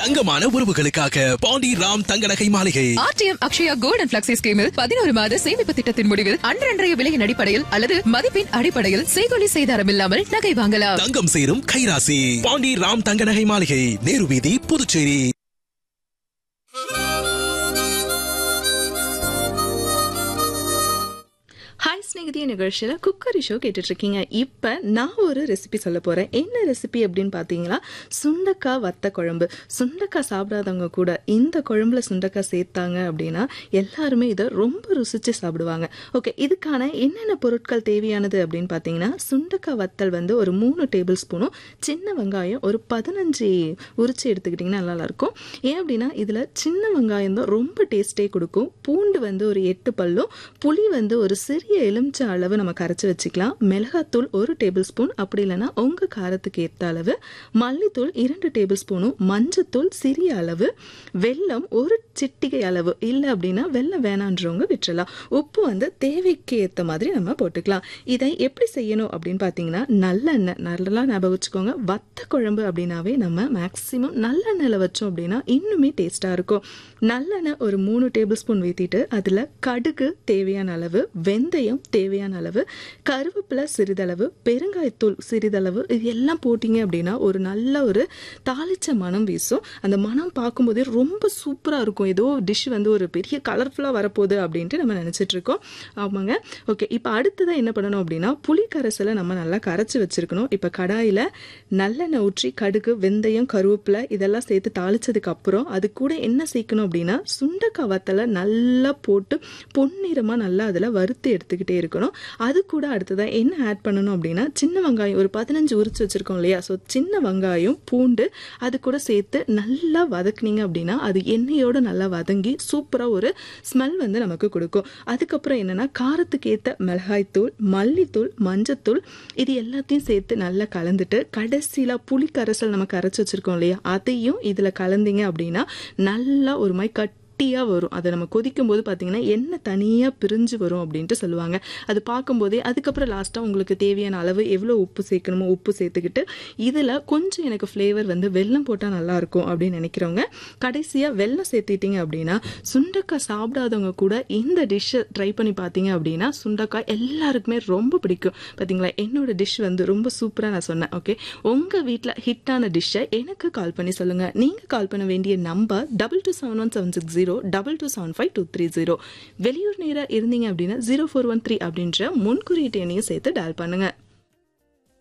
தங்கமான உறவுகளுக்காக பாண்டி ராம் தங்க நகை மாளிகை RTM Akshaya gold and flexi ஸ்கீமில் பதினோரு மாத சேமிப்பு திட்டத்தின் முடிவில் அன்றன்றைய விலையின் அடிப்படையில் அல்லது மதிப்பின் அடிப்படையில் செய்கொலி செய்தாரம் இல்லாமல் நகை வாங்கலாம் தங்கம் சேரும் கைராசி பாண்டி ராம் தங்க நகை மாளிகை நேரு வீதி புதுச்சேரி ஹாய் ஸ்நேகிதிய நிகழ்ச்சியில் குக்கரி ஷோ கேட்டுட்டு இருக்கீங்க இப்போ நான் ஒரு ரெசிபி சொல்ல போகிறேன் என்ன ரெசிபி அப்படின்னு பார்த்தீங்களா சுண்டக்காய் வத்த குழம்பு சுண்டக்காய் சாப்பிடாதவங்க கூட இந்த குழம்புல சுண்டக்காய் சேர்த்தாங்க அப்படின்னா எல்லாருமே இதை ரொம்ப ருசிச்சு சாப்பிடுவாங்க ஓகே இதுக்கான என்னென்ன பொருட்கள் தேவையானது அப்படின்னு பார்த்தீங்கன்னா சுண்டக்காய் வத்தல் வந்து ஒரு மூணு டேபிள் ஸ்பூனும் சின்ன வெங்காயம் ஒரு பதினஞ்சு உரிச்சு எடுத்துக்கிட்டிங்கன்னா நல்லா இருக்கும் ஏன் அப்படின்னா இதில் சின்ன வெங்காயம் தான் ரொம்ப டேஸ்ட்டே கொடுக்கும் பூண்டு வந்து ஒரு எட்டு பல்லும் புளி வந்து ஒரு சிறிய எலுமிச்சை அளவு நம்ம கரைச்சி வச்சுக்கலாம் மிளகாத்தூள் ஒரு டேபிள் ஸ்பூன் அப்படி இல்லைன்னா உங்கள் காரத்துக்கு ஏற்ற அளவு மல்லித்தூள் இரண்டு டேபிள் ஸ்பூனும் மஞ்சத்தூள் சிறிய அளவு வெல்லம் ஒரு சிட்டிகை அளவு இல்லை அப்படின்னா வெல்லம் வேணான்றவங்க விட்டுறலாம் உப்பு வந்து தேவைக்கு ஏற்ற மாதிரி நம்ம போட்டுக்கலாம் இதை எப்படி செய்யணும் அப்படின்னு பார்த்தீங்கன்னா நல்லெண்ணெய் நல்லா ஞாபகம் வச்சுக்கோங்க வத்த குழம்பு அப்படின்னாவே நம்ம மேக்ஸிமம் நல்லெண்ணெயில் வச்சோம் அப்படின்னா இன்னுமே டேஸ்ட்டாக இருக்கும் நல்லெண்ணெய் ஒரு மூணு டேபிள் ஸ்பூன் ஊற்றிட்டு அதில் கடுகு தேவையான அளவு வெந்தயம் தேவையான அளவு கருவேப்பிலை சிறிதளவு பெருங்காயத்தூள் சிறிதளவு இது எல்லாம் போட்டிங்க அப்படின்னா ஒரு நல்ல ஒரு தாளிச்ச மனம் வீசும் அந்த மனம் பார்க்கும்போதே ரொம்ப சூப்பராக இருக்கும் ஏதோ டிஷ் வந்து ஒரு பெரிய கலர்ஃபுல்லாக வரப்போகுது அப்படின்ட்டு நம்ம நினச்சிட்டு இருக்கோம் ஆமாங்க ஓகே இப்போ அடுத்ததாக என்ன பண்ணணும் அப்படின்னா புளி கரைசலை நம்ம நல்லா கரைச்சி வச்சிருக்கணும் இப்போ கடாயில் நல்லெண்ணெய் ஊற்றி கடுகு வெந்தயம் கருவேப்பிலை இதெல்லாம் சேர்த்து தாளிச்சதுக்கு அப்புறம் அது கூட என்ன சேர்க்கணும் அப்படின்னா சுண்டக்காய் வத்தலை நல்லா போட்டு பொன்னிறமாக நல்லா அதில் வறுத்து எடுத்துக்கிட்டே இருக்கணும் அது கூட அடுத்ததாக என்ன ஆட் பண்ணணும் அப்படின்னா சின்ன வெங்காயம் ஒரு பதினஞ்சு உரிச்சு வச்சுருக்கோம் இல்லையா ஸோ சின்ன வெங்காயம் பூண்டு அது கூட சேர்த்து நல்லா வதக்குனீங்க அப்படின்னா அது எண்ணெயோடு நல்லா வதங்கி சூப்பராக ஒரு ஸ்மெல் வந்து நமக்கு கொடுக்கும் அதுக்கப்புறம் என்னென்னா காரத்துக்கு ஏற்ற மிளகாய்த்தூள் மல்லித்தூள் மஞ்சத்தூள் இது எல்லாத்தையும் சேர்த்து நல்லா கலந்துட்டு கடைசியில் புளி கரைசல் நம்ம கரைச்சி வச்சுருக்கோம் இல்லையா அதையும் இதில் கலந்தீங்க அப்படின்னா நல்லா ஒரு மாதிரி கட் கட்டியாக வரும் அதை நம்ம கொதிக்கும் போது பார்த்தீங்கன்னா எண்ணெய் தனியாக பிரிஞ்சு வரும் அப்படின்ட்டு சொல்லுவாங்க அது பார்க்கும்போதே அதுக்கப்புறம் லாஸ்ட்டாக உங்களுக்கு தேவையான அளவு எவ்வளோ உப்பு சேர்க்கணுமோ உப்பு சேர்த்துக்கிட்டு இதில் கொஞ்சம் எனக்கு ஃப்ளேவர் வந்து வெல்லம் போட்டால் நல்லாயிருக்கும் அப்படின்னு நினைக்கிறவங்க கடைசியாக வெல்லம் சேர்த்துட்டீங்க அப்படின்னா சுண்டக்காய் சாப்பிடாதவங்க கூட இந்த டிஷ்ஷை ட்ரை பண்ணி பார்த்தீங்க அப்படின்னா சுண்டக்காய் எல்லாருக்குமே ரொம்ப பிடிக்கும் பார்த்தீங்களா என்னோட டிஷ் வந்து ரொம்ப சூப்பராக நான் சொன்னேன் ஓகே உங்கள் வீட்டில் ஹிட்டான டிஷ்ஷை எனக்கு கால் பண்ணி சொல்லுங்கள் நீங்கள் கால் பண்ண வேண்டிய number double two seven one seven six zero double two seven five two three zero வெளியூர் நேராக இருந்தீங்க அப்படின்னா ஜீரோ ஃபோர் ஒன் த்ரீ அப்படின்ற முன்குறியீட்டு எண்ணையும் சேர்த்து டயல் பண்ணுங்கள்